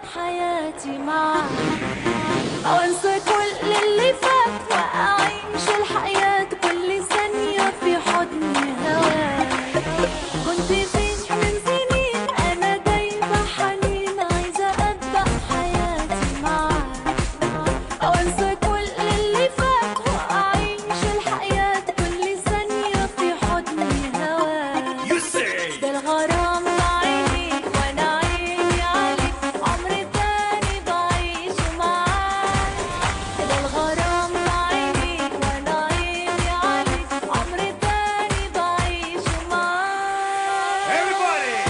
حياتي معك أو أنسى كل اللي فات وأعيش الحياة كل ثانية في حضن هواك كنت فين من سنين أنا دايما حنين عايزة أبدأ حياتي معك أو أنسى كل اللي فات وأعيش الحياة كل ثانية في حضن هواك You say ده الغرام بعينيك وانا عيني عليك عمر تاني بعيشه معاك ده الغرام بعينيك وانا عيني عليك عمر تاني بعيشه معاك everybody.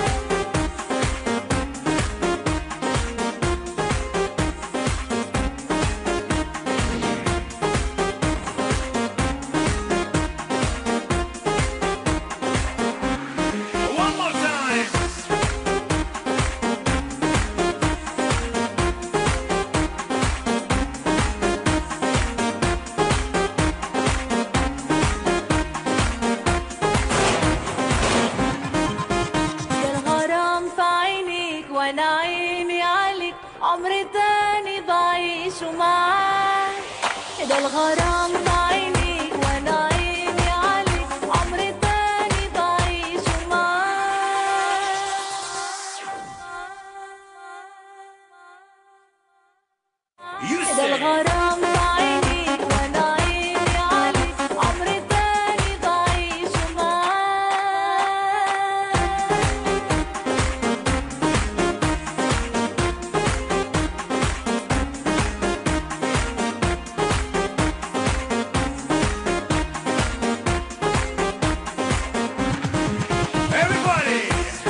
One more time. ده الغرام في عينيك وانا عيني عليك عمر تاني بعيشه معاك ده الغرام في عينيك وانا عيني عليك عمر تاني بعيشه معاك You ده say الغرام بعينيك وانا عيني عليك عمر تاني بعيشه معاك everybody.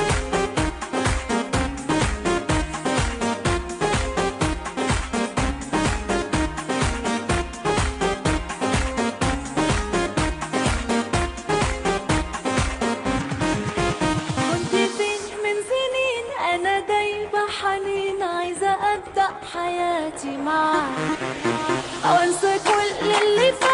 كنت فين من سنين انا دايبة حنين عايزة ابدأ حياتي معاك او انسى كل اللي